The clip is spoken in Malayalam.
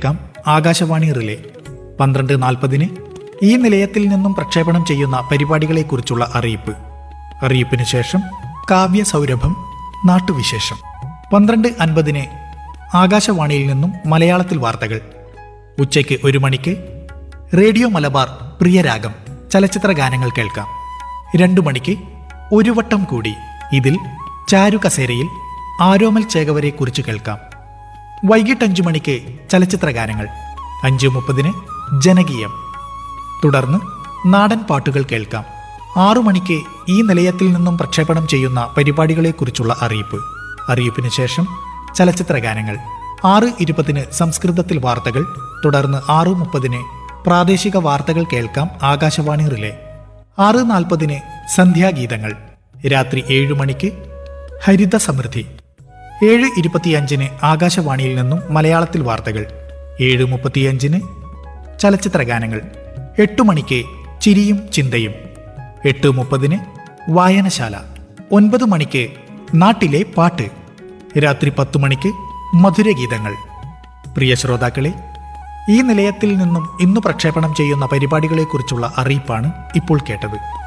കേൾക്കാം ആകാശവാണി റിലേ പന്ത്രണ്ട് നാൽപ്പതിന് ഈ നിലയത്തിൽ നിന്നും പ്രക്ഷേപണം ചെയ്യുന്ന പരിപാടികളെക്കുറിച്ചുള്ള അറിയിപ്പ് അറിയിപ്പിന് ശേഷം കാവ്യ സൗരഭം നാട്ടുവിശേഷം പന്ത്രണ്ട് അൻപതിന് ആകാശവാണിയിൽ നിന്നും മലയാളത്തിൽ വാർത്തകൾ ഉച്ചയ്ക്ക് ഒരു മണിക്ക് റേഡിയോ മലബാർ പ്രിയരാഗം ചലച്ചിത്ര ഗാനങ്ങൾ കേൾക്കാം രണ്ടു മണിക്ക് ഒരു വട്ടം കൂടി ഇതിൽ ചാരു കസേരയിൽ ആരോമൽ ചേകവരെ കുറിച്ച് കേൾക്കാം വൈകിട്ട് അഞ്ചു മണിക്ക് ചലച്ചിത്ര ഗാനങ്ങൾ അഞ്ചു മുപ്പതിന് ജനകീയം തുടർന്ന് നാടൻ പാട്ടുകൾ കേൾക്കാം ആറു മണിക്ക് ഈ നിലയത്തിൽ നിന്നും പ്രക്ഷേപണം ചെയ്യുന്ന പരിപാടികളെക്കുറിച്ചുള്ള അറിയിപ്പ് അറിയിപ്പിന് ശേഷം ചലച്ചിത്ര ഗാനങ്ങൾ ആറ് ഇരുപതിന് സംസ്കൃതത്തിൽ വാർത്തകൾ തുടർന്ന് ആറ് മുപ്പതിന് പ്രാദേശിക വാർത്തകൾ കേൾക്കാം ആകാശവാണി റിലേ ആറ് നാൽപ്പതിന് സന്ധ്യാഗീതങ്ങൾ രാത്രി ഏഴു മണിക്ക് ഹരിത സമൃദ്ധി ഏഴ് ഇരുപത്തിയഞ്ചിന് ആകാശവാണിയിൽ നിന്നും മലയാളത്തിൽ വാർത്തകൾ ഏഴ് മുപ്പത്തിയഞ്ചിന് ചലച്ചിത്ര ഗാനങ്ങൾ എട്ടു മണിക്ക് ചിരിയും ചിന്തയും എട്ട് മുപ്പതിന് വായനശാല ഒൻപത് മണിക്ക് നാട്ടിലെ പാട്ട് രാത്രി പത്തു മണിക്ക് മധുരഗീതങ്ങൾ പ്രിയ ശ്രോതാക്കളെ ഈ നിലയത്തിൽ നിന്നും ഇന്ന് പ്രക്ഷേപണം ചെയ്യുന്ന പരിപാടികളെക്കുറിച്ചുള്ള അറിയിപ്പാണ് ഇപ്പോൾ കേട്ടത്